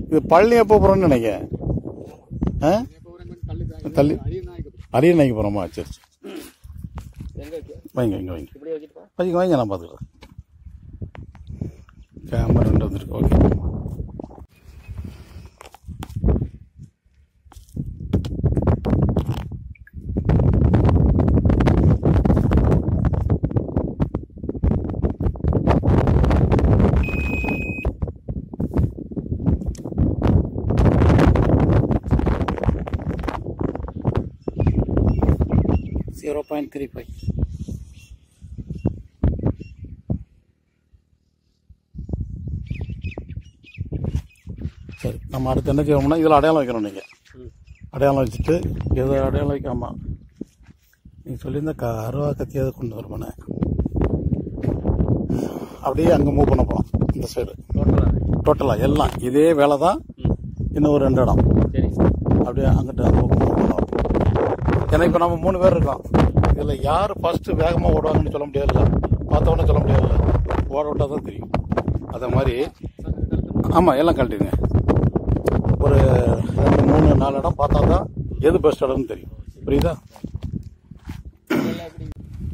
இது பழனி எப்போ போகிறோன்னு நினைக்க ஆ தள்ளி அரிய நாய்க்கு போகிறோமா சரி சரி எங்க வைக்க வைங்க வைங்க வைங்க இப்படி வச்சுட்டுப்பா வைங்க வைங்க நான் பார்த்துக்கிறேன் கேமரா ரெண்டு வந்துருக்கு okay zero point three five சரி நம்ம அடுத்து என்ன செய்வோம்னா இதில் அடையாளம் வைக்கிறோம் நீங்கள் ம் அடையாளம் வச்சுட்டு எது அடையாளம் வைக்காம நீங்கள் சொல்லியிருந்த க அருவா கத்தி எதை கொண்டு வருமானே அப்படியே அங்கே மூவ் பண்ண போகலாம் இந்த சைடு டோட்டலாக டோட்டலாக எல்லாம் இதே வேலை தான் ம் இன்னும் ஒரு ரெண்டு இடம் சரி அப்படியே அங்கிட்டு அந்த பக்கம் move பண்ணலாம் ஏன்னா இப்போ நம்ம மூணு பேர் இருக்கோம் இதில் யார் ஃபஸ்ட்டு வேகமாக ஓடுவாங்கன்னு சொல்ல முடியாதுல்ல பார்த்தோன்னே சொல்ல முடியாதுல்ல ஓட விட்டால் தான் தெரியும் அதே மாதிரி ஆமாம் எல்லாம் கழட்டிடுங்க ஒரு ரெண்டு மூணு நாலு இடம் பார்த்தா தான் எது பெஸ்ட் இடம்னு தெரியும் புரியுதா இதெல்லாம் எப்படி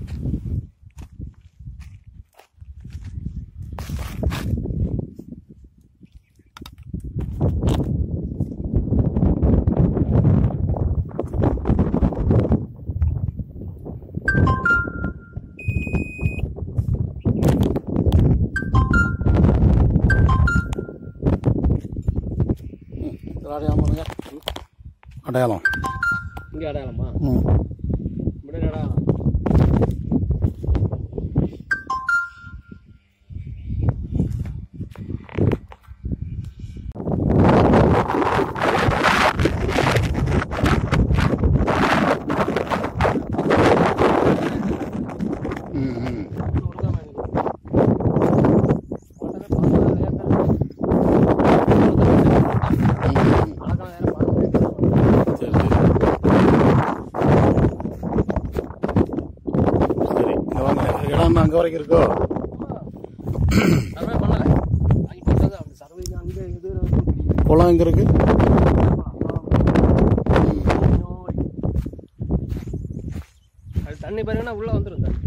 இதில் அடையாளம் பண்ணுங்க அடையாளம் இங்கே அடையாளமா ம் இப்படி அடையாளம் ம் ம் கொடுக்காம எனக்கு. ஓட்டவே பார்க்கவே வேண்டாம். ம் அழகான நேரம் பார்க்கவே வேண்டாம். சரி சரி சரி இங்க வாங்க இடம் அங்கே வரைக்கும் இருக்கோ சர்வே பண்ணல வாங்கி போட்டது அப்படி சர்வே அங்கே இது குளம் எங்கே இருக்கு அது தண்ணி பாருங்கன்னா உள்ள வந்துடும் தண்ணி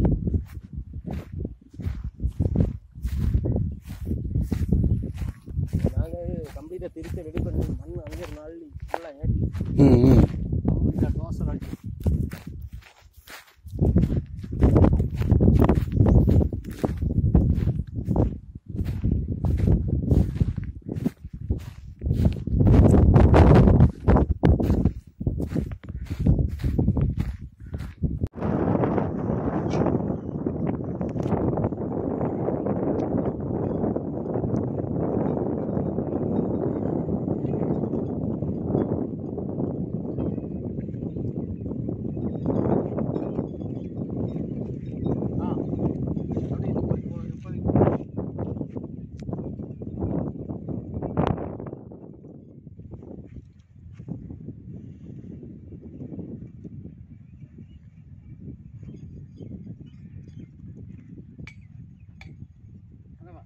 நாங்கள் கம்ப்ளீட்டாக திருச்சி ரெடி பண்ணி மண் அங்கே ஒரு நாள் ஃபுல்லாக ஏற்றி ம் ம் கம்ப்ளீட்டாக தோசை காட்டி ஆ அப்படியே இப்போதைக்கு இப்போதைக்கு அதான்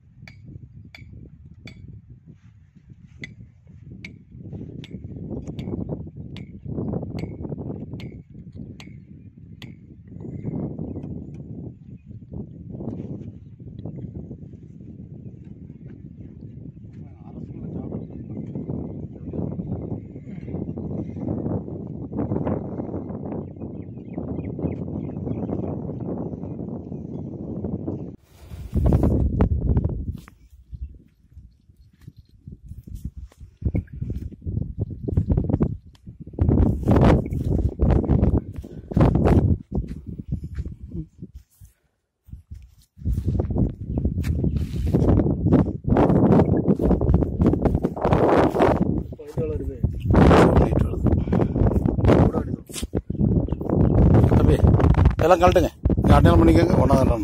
இப்போ இது எவ்வளோ இருக்குது ரைட் வருது கூட எடுக்கும் தம்பி எல்லாம் கழட்டுங்க இங்க அடையாளம் பண்ணிக்கோங்க ஒன்றா தான்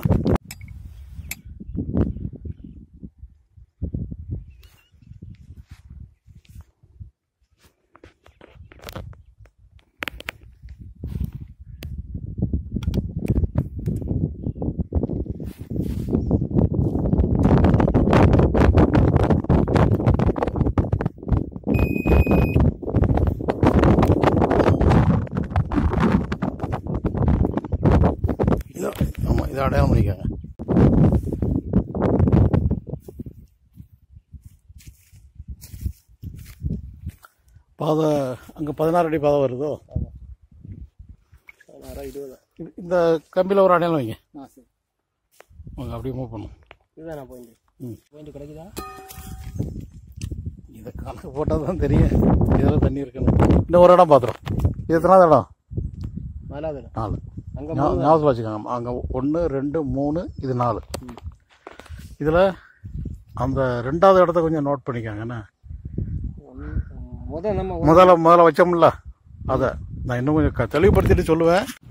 இதை அடையாளம் பண்ணிக்கோங்க பாதை அங்கே பதினாறு அடி பாதை வருதோ ஆமாம் பதினாறா இருபதா இது- இந்த கம்பியில் ஒரு அடையாளம் வைங்க ஆ சரி அவங்க அப்படியே மூவ் பண்ணும் இதுதான் நான் பாயிண்ட் ம் பாயிண்ட் கிடைக்குதா இதை கணக்கு போட்டால் தான் தெரியும் இதில் தண்ணி இருக்கணும் இன்னும் ஒரு இடம் பார்த்துரும் இது எத்தனாவது இடம் நாலாவது இடம் நாலு அங்கே ஞா- ஞாபகத்தில் வச்சுக்கோங்க அங்கே ஒன்று ரெண்டு மூணு இது நாலு ம். இதில் அந்த ரெண்டாவது இடத்த கொஞ்சம் நோட் பண்ணிக்கோங்கண்ணே முதல் நம்ம முதல்ல முதல்ல வச்சோம்ல அதை நான் இன்னும் கொஞ்சம் க- தெளிவுபடுத்திட்டு சொல்லுவேன்